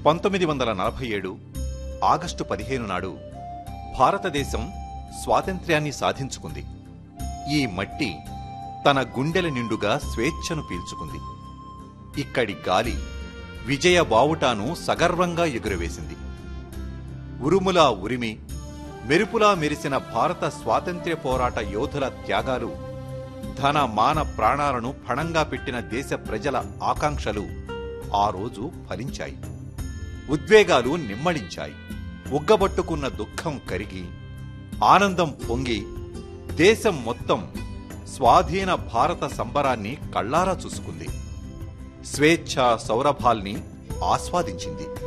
పంతొమ్మిది వందల నలభై ఏడు ఆగస్టు పదిహేను నాడు భారతదేశం స్వాతంత్ర్యాన్ని సాధించుకుంది ఈ మట్టి తన గుండెల నిండుగా స్వేచ్ఛను పీల్చుకుంది ఇక్కడి గాలి విజయ బావుటాను సగర్వంగా ఎగురవేసింది ఉరుములా ఉరిమి మెరుపులా మెరిసిన భారత స్వాతంత్ర్య పోరాట యోధుల త్యాగాలు ధన మాన ప్రాణాలను పణంగా పెట్టిన దేశ ప్రజల ఆకాంక్షలు ఆ రోజు ఫలించాయి ఉద్వేగాలు నిమ్మళించాయి ఉగ్గబట్టుకున్న దుఃఖం కరిగి ఆనందం పొంగి దేశం మొత్తం స్వాధీన భారత సంబరాన్ని కళ్ళారా చూసుకుంది స్వేచ్ఛ సౌరభాల్ని ఆస్వాదించింది